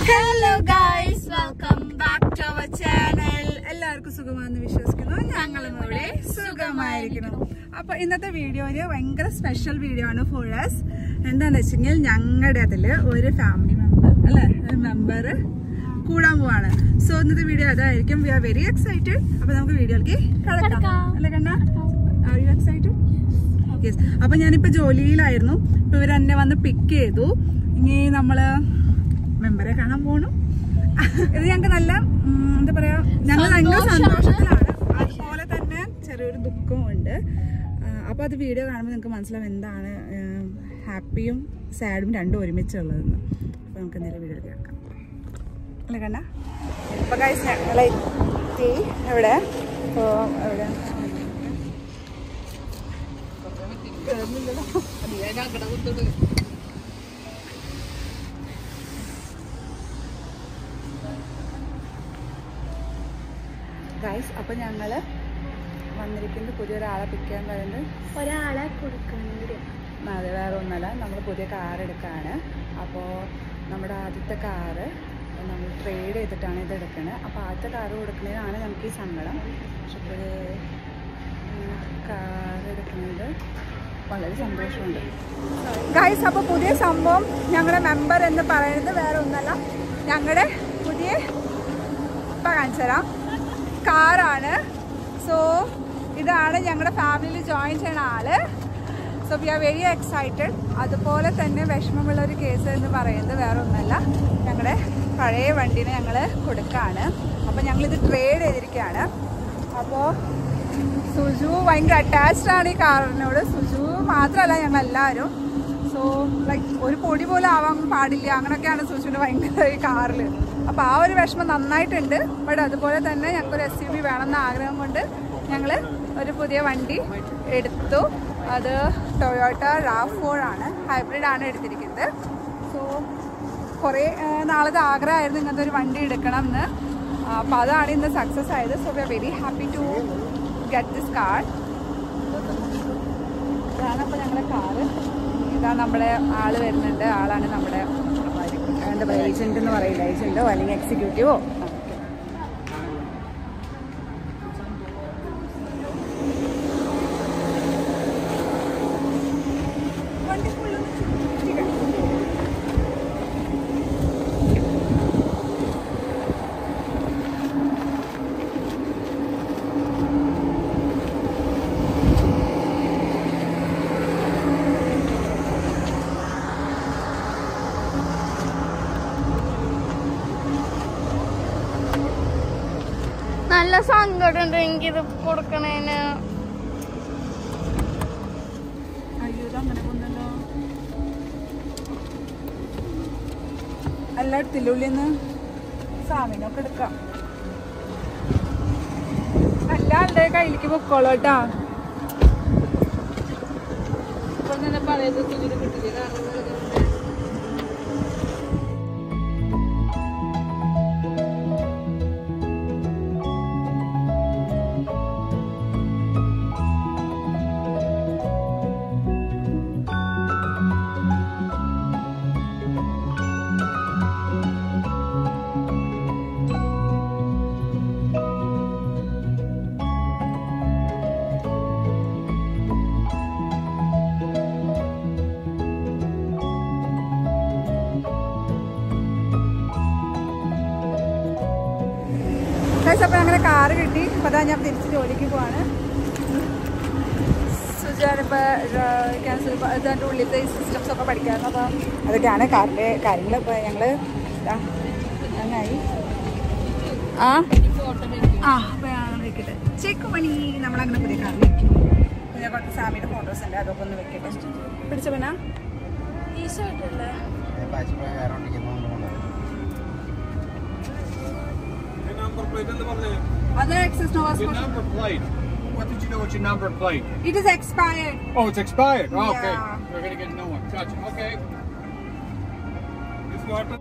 Hello guys welcome back to our channel എല്ലാവർക്കും സുഖമാണെന്ന് വിശ്വസിക്കുന്നു ഞങ്ങളും ഇവിടെ സുഖമായിരിക്കുന്നു അപ്പൊ ഇന്നത്തെ വീഡിയോയില് ഭയങ്കര സ്പെഷ്യൽ വീഡിയോ ആണ് ഫോർ us എന്താന്ന് വെച്ചെങ്കിൽ ഞങ്ങളുടെ അതില് ഒരു ഫാമിലി മെമ്പർ അല്ലെ ഒരു മെമ്പർ കൂടാൻ പോവാണ് സോ ഇന്നത്തെ വീഡിയോ അതായിരിക്കും വി ആർ വെരി എക്സൈറ്റഡ് അപ്പൊ നമുക്ക് വീഡിയോയിലേക്ക് കടക്കാം അല്ലെ കണ്ട ആർ യു എക്സൈറ്റഡ് യെസ് അപ്പൊ ഞാനിപ്പോ ജോലിയിലായിരുന്നു ഇപ്പൊ ഇവർ എന്നെ വന്ന് പിക്ക് ചെയ്തു ഇനി നമ്മള് മെമ്പറെ കാണാൻ പോണു ഇത് ഞങ്ങൾക്ക് നല്ല ഉം, എന്താ പറയാ ഞങ്ങൾ ഭയങ്കര സന്തോഷത്തിലാണ് അതുപോലെ തന്നെ ചെറിയൊരു ദുഃഖവും ഉണ്ട് ആ, അപ്പൊ അത് വീഡിയോ കാണുമ്പോൾ നിങ്ങൾക്ക് മനസ്സിലാവും എന്താണ് ഹാപ്പിയും സാഡും രണ്ടും ഒരുമിച്ചുള്ളതെന്ന് അപ്പൊ നമുക്ക് എന്തെങ്കിലും വീഡിയോ കേൾക്കാം അല്ലേ കണ്ണ ഇപ്പൊ കഴിച്ച് ഞങ്ങളെ എത്തി എവിടെ ഇപ്പോ എവിടെ ഗൈസ് അപ്പൊ ഞങ്ങള് വന്നിരിക്കുന്നത് പുതിയൊരാളെ പിക്ക് ചെയ്യാൻ പറയുന്നത് ഒരാളെ കൊടുക്കുന്നുണ്ട് അതെ വേറെ ഒന്നല്ല നമ്മൾ പുതിയ കാർ എടുക്കുകയാണ് അപ്പോൾ നമ്മുടെ ആദ്യത്തെ കാറ് നമ്മൾ ട്രേഡ് ചെയ്തിട്ടാണ് ഇത് എടുക്കുന്നത് അപ്പോൾ ആദ്യത്തെ കാറ് കൊടുക്കുന്നതിനാണ് നമുക്ക് ഈ സങ്കടം പക്ഷെ ഇപ്പോൾ കാർ എടുക്കുന്നത് വളരെ സന്തോഷമുണ്ട് ഗൈസ് അപ്പോൾ പുതിയ സംഭവം ഞങ്ങളുടെ മെമ്പർ എന്ന് പറയുന്നത് വേറെ ഒന്നല്ല ഞങ്ങളുടെ പുതിയ ഇപ്പം കാണിച്ചു തരാം കാറാണ് സോ ഇതാണ് ഞങ്ങളുടെ ഫാമിലിയിൽ ജോയിൻ ചെയ്യുന്ന ആള് so we are very excited അതുപോലെ തന്നെ വിഷമമുള്ള ഒരു കേസ് എന്ന് പറയുന്നത് വേറെ ഒന്നല്ല ഞങ്ങളുടെ പഴയ വണ്ടീനെ ഞങ്ങൾ കൊടുക്കുകയാണ് അപ്പോൾ ഞങ്ങളിത് ട്രേഡ് ചെയ്തിരിക്കുകയാണ് അപ്പോൾ സുജു ഭയങ്കര അറ്റാച്ച്ഡ് ആണ് ഈ കാറിനോട് സുജു മാത്രമല്ല ഞങ്ങൾ എല്ലാവരും സോ ലൈക്ക് ഒരു പൊടി പോലും ആവാൻ പാടില്ല അങ്ങനെയൊക്കെയാണ് സുജുവിന് ഭയങ്കര ഈ കാറിൽ അപ്പോൾ ആ ഒരു വിഷമം നന്നായിട്ടുണ്ട് ബട്ട് അതുപോലെ തന്നെ ഞങ്ങൾക്കൊരു എസ് യു വി വേണമെന്ന ആഗ്രഹം കൊണ്ട് ഞങ്ങൾ ഒരു പുതിയ വണ്ടി എടുത്തു അത് ടൊയോട്ട റാഫ് ഫോർ ആണ് ഹൈബ്രിഡ് ആണ് എടുത്തിരിക്കുന്നത് സോ കുറേ നാളത്തെ ആഗ്രഹമായിരുന്നു ഇങ്ങനത്തെ ഒരു വണ്ടി എടുക്കണം എന്ന് അപ്പോൾ അതാണ് ഇന്ന് സക്സസ് ആയത് so we are very happy to get this car ഇതാണ് അപ്പോൾ ഞങ്ങളുടെ കാറ് ഇതാ നമ്മുടെ ആള് വരുന്നുണ്ട് ആളാണ് നമ്മുടെ എന്താ പറയുക ഏജന്റ് എന്ന് പറയില്ല ഏജന്റോ അല്ലെങ്കിൽ എക്സിക്യൂട്ടീവോ നല്ല സങ്കടമുണ്ട് എനിക്കിത് കൊടുക്കണേന് അയ്യോ ഇത് അങ്ങനെ കൊന്നല്ലോ അല്ല എടുത്തില്ലുള്ളിന്ന് സാമിനൊക്കെ എടുക്കാം അല്ലാണ്ട് കയ്യിലേക്ക് പൊക്കോളൂ കേട്ടാ ഇപ്പൊ തന്നെ പറയുന്നത് തുണിയിൽ കിട്ടില്ല ഗൈസ് അപ്പോൾ അങ്ങനെ കാറ് കിട്ടി അപ്പോൾ അതാ ഞാൻ തിരിച്ച് ജോലിക്ക് പോവാണ് സുജാനിപ്പോൾ ക്യാൻസൽ ഇതിൻ്റെ ഉള്ളിലത്തെ ഈ സിസ്റ്റംസ് ഒക്കെ പഠിക്കാമെന്ന് അപ്പോൾ അതൊക്കെയാണ് കാറിൻ്റെ കാര്യങ്ങൾ ഇപ്പോൾ ഞങ്ങൾ നന്നായി ആ ആ അപ്പോൾ ഞാൻ വെക്കട്ടെ ചെക്ക് മണി നമ്മളങ്ങനെ പുതിയ കാറിൽ വെക്കും പിന്നെ കുറച്ച് സാമിയുടെ ഫോട്ടോസ് ഉണ്ട് അതൊക്കെ ഒന്ന് വെക്കട്ടെ പിടിച്ച പിന്നെ ഈ സൈഡല്ലേ number plate എന്ന് പറഞ്ഞേ. അത് excuse Your number plate. What did you know what's your number plate? It is expired Oh, it's expired. Oh, okay. Yeah. We're gonna get a new one. Gotcha. Okay. This water.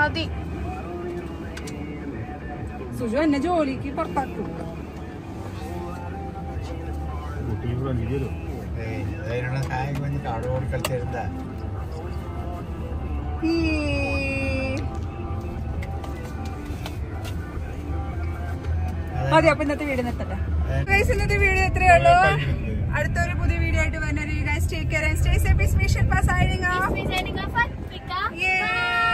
മതി സുജു എന്നെ ജോലിക്ക് പുറത്താക്കും അതിനുള്ള സഹായം കൊണ്ട് കാടോടി കളിച്ചിരുന്ന ഈ മതി അപ്പൊ ഇന്നത്തെ വീഡിയോ നിർത്തട്ടെ ഗൈസ് ഇന്നത്തെ വീഡിയോ ഇത്രയേ ഉള്ളൂ അടുത്തൊരു പുതിയ വീഡിയോ ആയിട്ട് വരുന്ന guys take care and stay safe is mission pass signing off Signing off, Pika. Yeah.